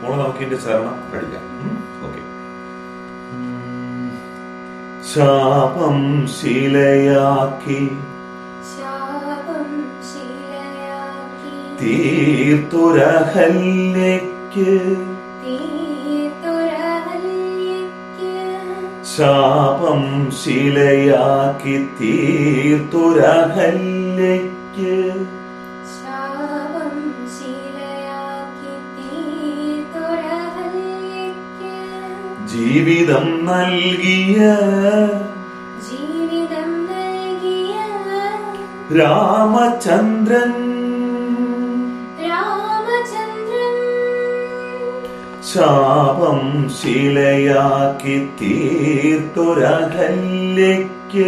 മോളെ നമുക്ക് ഇതിന്റെ ചരണം പഠിക്കാം ഓക്കെ ശാപം ശിലയാക്കി ശാപം ശിലയാക്കി തീർത്തുരഹല്യയ്ക്ക് തീർത്തൊരഹല്യയ്ക്ക് ശാപം ശിലയാക്കി തീർത്തുരഹല്യയ്ക്ക് ശാപം ശിലയാക്കി തീർത്തൊരഹല്യയ്ക്ക് ജീവിതം നൽകിയ ജീവിതം നൽകിയ രാമചന്ദ്രൻ രാമചന്ദ്രൻ ശാപം ശിലയാക്കി തീർത്തുരഹല്യയ്ക്ക്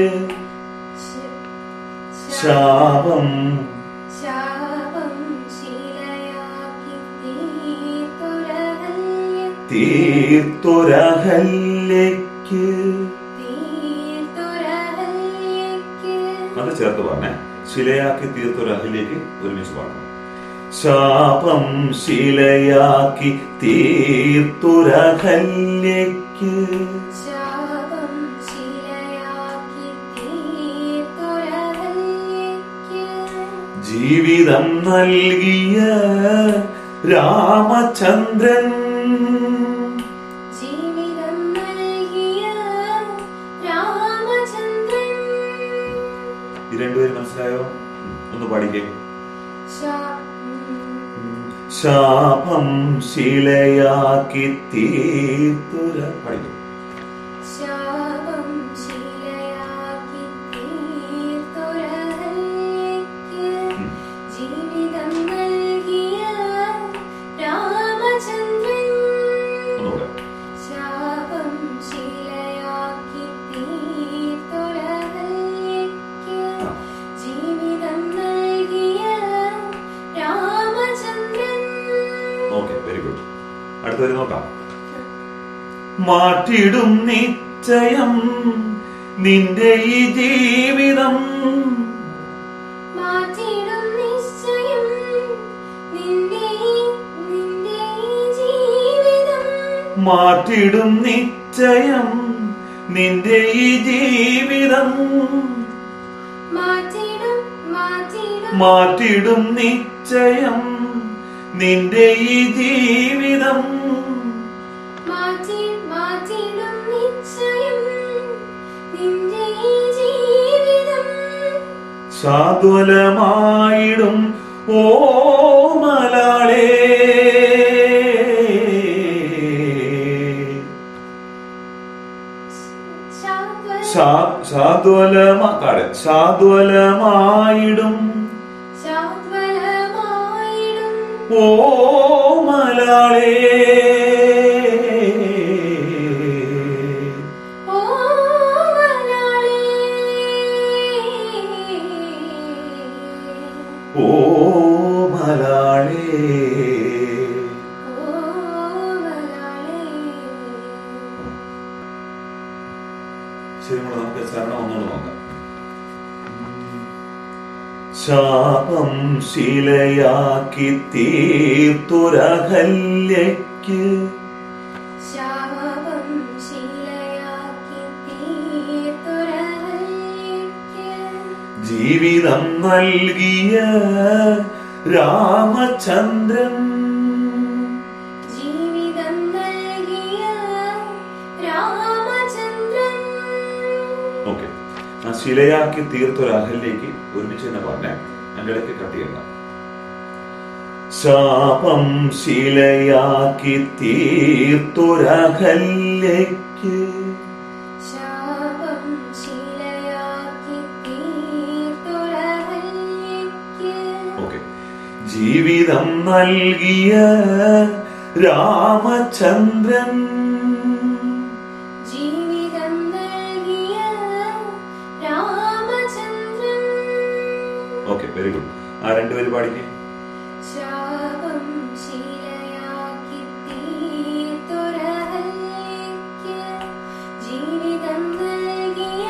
ശാപം ശാപം ശിലയാക്കി തീർത്തൊരഹല്യയ്ക്ക് തീർത്തുരഹല്യയ്ക്ക് തീർത്തൊരഹല്യയ്ക്ക് അത് ചേർത്ത് പറഞ്ഞേ ശിലയാക്കി തീർത്തുരഹല്യയ്ക്ക് ഒരുമിച്ച് പാടണം ശാപം ശിലയാക്കി തീർത്തുരഹല്യയ്ക്ക് ശാപം ശിലയാക്കി തീർത്തൊരഹല്യയ്ക്ക് ജീവിതം നൽകിയ രാമചന്ദ്രൻ ജീവിതം നൽകിയ രാമചന്ദ്രൻ ഈ രണ്ടുപേരും മനസ്സിലായോ ഒന്ന് പാടിക്കേ ശാ- ശാപം ശിലയാക്കി തീർത്തുര പഠിക്കും ശാപം ശിലയാക്കി തീർത്തൊരഹല്യയ്ക്ക് ഉം. ജീവിതം നൽകിയ രാമചന്ദ്രൻ ഒന്നുകൂടെ ശാപം ശിലയാക്കി തീർത്തൊരഹല്യയ്ക്ക് ആ. ജീവിതം നൽകിയ രാമചന്ദ്രൻ ഓക്കെ വെരി ഗുഡ് അടുത്തവര് നോക്കാം മാറ്റിടും നിശ്ചയം നിന്റെ ഈ ജീവിതം മാറ്റിടും നിശ്ചയം നിന്റെ ഈ- നിന്റെ ഈ ജീവിതം മാറ്റിടും നിശ്ചയം നിന്റെ ഈ ജീവിതം മാറ്റിടും മാറ്റിടും മാറ്റിടും നിശ്ചയം നിന്റെ ഈ ജീവിതം മാറ്റി മാറ്റിടും നിശ്ചയം നിന്റെ ഈ ജീവിതം സാതുലമായിടും ഓ മലാളേ ശാശ്വത സാ- സാദ്വലമ കാട് സാദ്വലമായിടും ശാശ്വതമായിടും ഓ മലാളേ ഓ മലയാളി ഓ മലാളേ ഓ മലയാളി ശരി മോളെ, നമുക്ക് ചരണം ഒന്നുകൂടെ നോക്കാം ശാപം ശിലയാക്കി തീർത്തുരഹല്യയ്ക്ക് ശാപം ശിലയാക്കി തീർത്തൊരഹല്യയ്ക്ക് ജീവിതം നൽകിയ രാമചന്ദ്രൻ ജീവിതം നൽകിയ രാമചന്ദ്രൻ ഓക്കെ ആ ശിലയാക്കി തീർത്തൊരഹല്യയ്ക്ക് ഒരുമിച്ച് തന്നെ പറഞ്ഞേ അതിന്റെ ഇടയ്ക്ക് കട്ട് ചെയ്യണ്ട ശാപം ശിലയാക്കി തീർത്തൊരഹല്യയ്ക്ക് ശാപം ശിലയാക്കി തീർത്തൊരഹല്യയ്ക്ക് ഓക്കെ ജീവിതം നൽകിയ രാമചന്ദ്രൻ ജീവിതം നൽകിയ രാമചന്ദ്രൻ ഓക്കെ വെരി ഗുഡ് ആ രണ്ടുപേര് പാടിക്കേ ശാപം ശിലയാക്കി തീർത്തൊരഹല്യയ്ക്ക് ജീവിതം നൽകിയ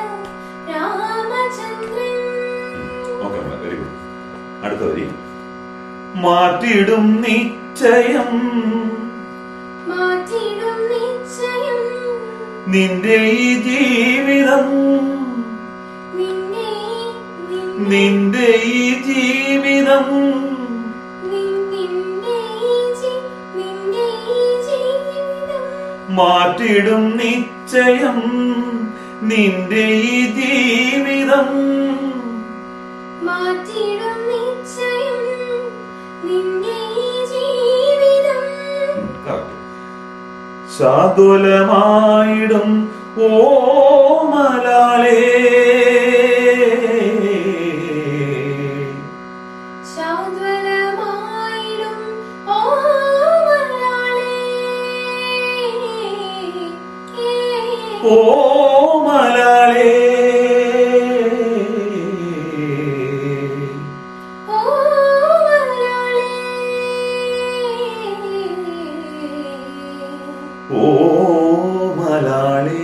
രാമചന്ദ്രൻ ഓക്കെ വെരി ഗുഡ് അടുത്ത വരി മാറ്റിടും നിശ്ചയം നിന്റെ ഈ ജീവിതം നിന്നെ നിന്നെ നിന്റെ ഈ ജീവിതം നിന്റെ ജീ- നിന്റെ ഈ ജീവിതം മാറ്റിടും നിശ്ചയം നിന്റെ ഈ ജീവിതം മാറ്റിടും നിശ്ചയം നിന്റെ ഈ ജീവിതം ശാതുലമായിടും ഓ മലാളേ ശാദ്വലമായിടും ഓമലാളേ ഓ മലാളേ ഓമലാളേ ഓ മലാളേ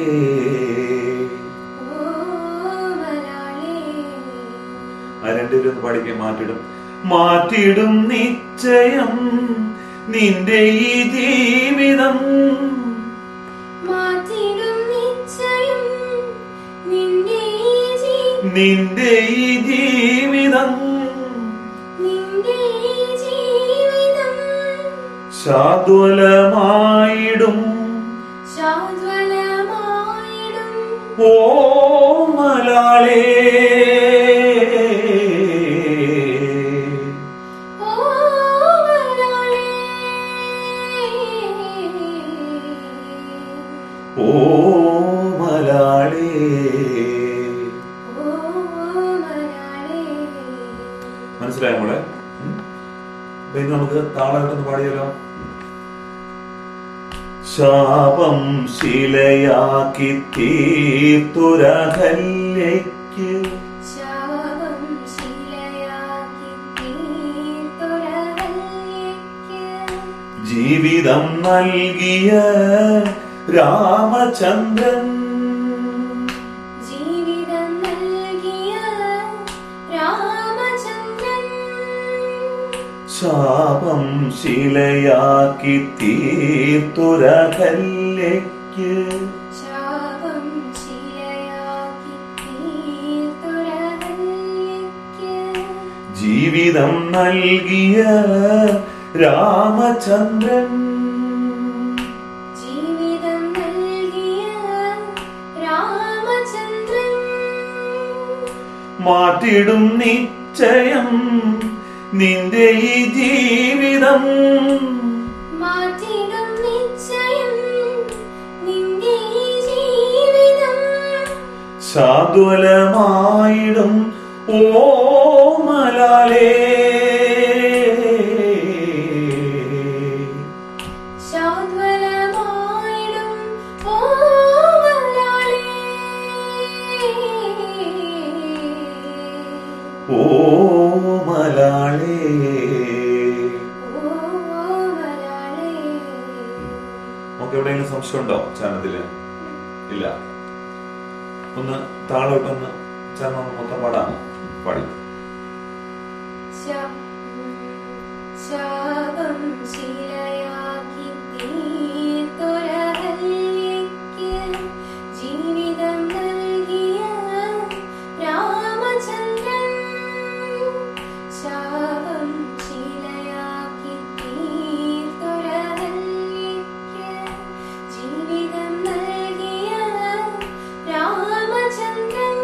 ഓമലാളേ ആ രണ്ടുപേരും ഒന്ന് പാടിക്കാൻ മാറ്റിടും മാറ്റിടും നിശ്ചയം നിന്റെ ഈ ജീവിതം മാറ്റിടും നിശ്ചയം നിന്റെ ഈ ജീ- നിന്റെ ഈ ജീവിതം നിന്റെ ഈ ജീവിതം ശാദ്വലമായിടും ശാദ്വലമായിടും ഓ മലാളേ ഓമലാളേ ഓ മലാളേ ഓമലാളേ മനസ്സിലായോ മോളെ ഉം? അപ്പൊ ഇന്ന് നമുക്ക് താളമായിട്ടൊന്ന് പാടിയല്ലോ ശാപം ശിലയാക്കി തീർത്തുരഹല്യയ്ക്ക് ശാപം ശിലയാക്കി തീർത്തൊരഹല്യയ്ക്ക് ജീവിതം നൽകിയ രാമചന്ദ്രൻ ജീവിതം നൽകിയ രാമചന്ദ്രൻ ശാപം ശിലയാക്കി തീർത്തുരഹല്യയ്ക്ക് ശാപം ശിലയാക്കി തീർത്തൊരഹല്യയ്ക്ക് ജീവിതം നൽകിയ രാമചന്ദ്രൻ ജീവിതം നൽകിയ രാമചന്ദ്രൻ മാറ്റിടും നിശ്ചയം നിന്റെ ഈ ജീവിതം മാറ്റിടും നിശ്ചയം നിന്റെ ഈ ജീവിതം ശാദ്വലമായിടും ഓ മലാലേ ശാദ്വലമായിടും ഓമലാളേ ഓ മലാളേ ഓമലാളേ നമുക്ക് എവിടെയെങ്കിലും സംശയം ഉണ്ടോ ചരണത്തില് ഇല്ല ഒന്ന് താളോട്ടൊന്ന് ചരണം ഒന്ന് മൊത്തം പാടാമോ പാടി ശ- ശാപം ശിലയാക്കി തീർത്തൊരഹല്യയ്ക്ക് ജീവിതം നൽകിയ രാമചന്ദ്രൻ ശാപം ശിലയാക്കി തീർത്തൊരഹല്യയ്ക്ക് ജീവിതം നൽകിയ രാമചന്ദ്രൻ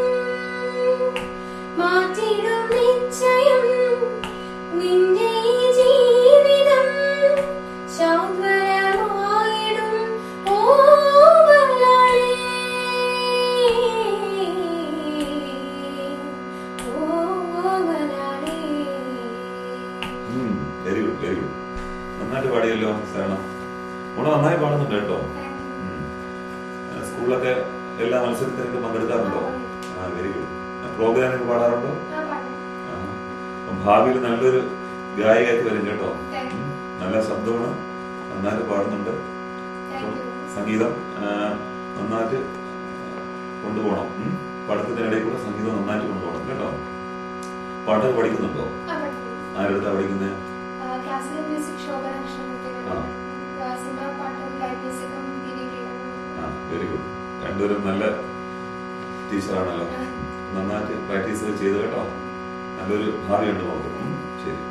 മാറ്റിടും നിശ്ചയം നിന്റെ ഈ ജീവിതം ശാദ്വലമായിടും ഓമലാളേ ഓമലാളേ വെരി ഗുഡ് വെരി ഗുഡ് നന്നായിട്ട് പാടിയല്ലോ ശരണം മോള് നന്നായി പാടുന്നുണ്ട് കേട്ടോ ഉം. ആ, സ്കൂളിലൊക്കെ എല്ലാ മത്സരത്തിനൊക്കെ പങ്കെടുക്കാറുണ്ടോ ആ വെരി ഗുഡ് പ്രോഗ്രാമിനൊക്കെ പാടാറുണ്ടോ ആ. അപ്പം ഭാവിയിൽ നല്ലൊരു ഗായികയായിട്ട് വരും കേട്ടോ ഉം. നല്ല ശബ്ദമാണ് നന്നായിട്ട് പാടുന്നുണ്ട് അപ്പം സംഗീതം ആ, നന്നായിട്ട് കൊണ്ടുപോകണം ഉം. പഠിത്തത്തിനിടയിൽ കൂടെ സംഗീതം നന്നായിട്ട് കൊണ്ടുപോകണം കേട്ടോ പാട്ടൊക്കെ പഠിക്കുന്നുണ്ടോ ആരെടുത്താ പഠിക്കുന്നത് ക്ലാസിക്കൽ മ്യൂസിക് ശോഭന ആ. സിനിമ പാട്ടും ലൈവ് മ്യൂസിക്കും ആ വെരി ഗുഡ് രണ്ടുപേരും നല്ല ടീച്ചറാണല്ലോ നന്നായിട്ട് പ്രാക്ടീസ് ചെയ്ത് കേട്ടോ നല്ലൊരു ഭാവിയുണ്ട് നമുക്ക് ഉം, ശരി